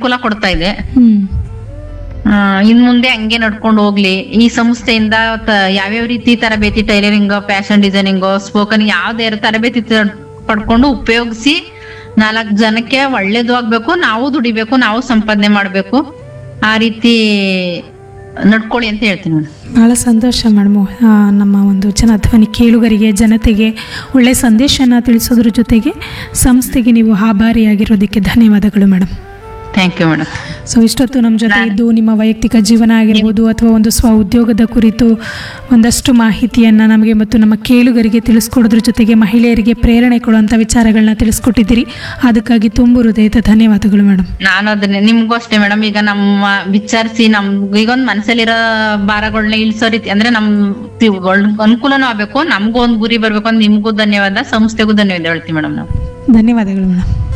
ಅನುಕೂಲ ಕೊಡ್ತಾ ಇದೆ ಹ್ಮ್ ಆ, ಇನ್ ಮುಂದೆ ಹಂಗೆ ನಡ್ಕೊಂಡು ಹೋಗ್ಲಿ ಈ ಸಂಸ್ಥೆಯಿಂದ ತ- ಯಾವ್ಯಾವ ರೀತಿ ತರಬೇತಿ ಟೈಲರಿಂಗ್ ಫ್ಯಾಷನ್ ಡಿಸೈನಿಂಗ್ ಸ್ಪೋಕನ್ ಯಾವ್ದೇ ತರಬೇತಿ ತ- ಪಡ್ಕೊಂಡು ಉಪಯೋಗಿಸಿ ನಾಲ್ಕ್ ಜನಕ್ಕೆ ಒಳ್ಳೇದು ಆಗ್ಬೇಕು ನಾವು ದುಡಿಬೇಕು ನಾವು ಸಂಪಾದನೆ ಮಾಡ್ಬೇಕು ಆ ರೀತಿ ನಡ್ಕೊಳ್ಳಿ ಅಂತ ಹೇಳ್ತೀನಿ ಮೇಡಮ್ ಭಾಳ ಸಂತೋಷ ಮೇಡಮು ಆ, ನಮ್ಮ ಒಂದು ಜನಧ್ವನಿ ಕೇಳುಗರಿಗೆ ಜನತೆಗೆ ಒಳ್ಳೆಯ ಸಂದೇಶನ ತಿಳಿಸೋದ್ರ ಜೊತೆಗೆ ಸಂಸ್ಥೆಗೆ ನೀವು ಆಭಾರಿಯಾಗಿರೋದಕ್ಕೆ ಧನ್ಯವಾದಗಳು madam thank you madam so ಇಷ್ಟೊತ್ತು ನಮ್ಮ ಜೊತೆ ಇದ್ದು ನಿಮ್ಮ ವೈಯಕ್ತಿಕ ಜೀವನ ಆಗಿರ್ಬೋದು ಅಥವಾ ಒಂದು ಸ್ವ ಉದ್ಯೋಗದ ಕುರಿತು ಒಂದಷ್ಟು ಮಾಹಿತಿಯನ್ನು ನಮಗೆ ಮತ್ತು ನಮ್ಮ ಕೇಳುಗರಿಗೆ ತಿಳಿಸ್ಕೊಡೋದ್ರ ಜೊತೆಗೆ ಮಹಿಳೆಯರಿಗೆ ಪ್ರೇರಣೆ ಕೊಡುವಂಥ ವಿಚಾರಗಳನ್ನ ತಿಳಿಸ್ಕೊಟ್ಟಿದ್ದೀರಿ ಅದಕ್ಕಾಗಿ ತುಂಬು ಹೃದಯದ ಧನ್ಯವಾದಗಳು ಮೇಡಮ್ ನಾನು ಅದನ್ನೇ ನಿಮ್ಗೂ ಅಷ್ಟೇ ಮೇಡಮ್ ಈಗ ನಮ್ಮ ವಿಚಾರಿಸಿ ನಮ್ ಈಗ ಒಂದ್ ಮನಸ್ಸಲ್ಲಿರೋ ಭಾರಗಳನ್ನ ಇಳಿಸೋ ರೀತಿ ಅಂದ್ರೆ ನಮ್ ತಿ- ಒಳ್- ಅನುಕೂಲನೂ ಆಗ್ಬೇಕು ನಮ್ಗೂ ಒಂದ್ ಗುರಿ ಬರ್ಬೇಕು ಅಂತ ನಿಮ್ಗೂ ಧನ್ಯವಾದ ಸಂಸ್ಥೆಗೂ ಧನ್ಯವಾದ ಹೇಳ್ತೀವಿ ಮೇಡಮ್ ನಾವು ಧನ್ಯವಾದಗಳು ಮೇಡಮ್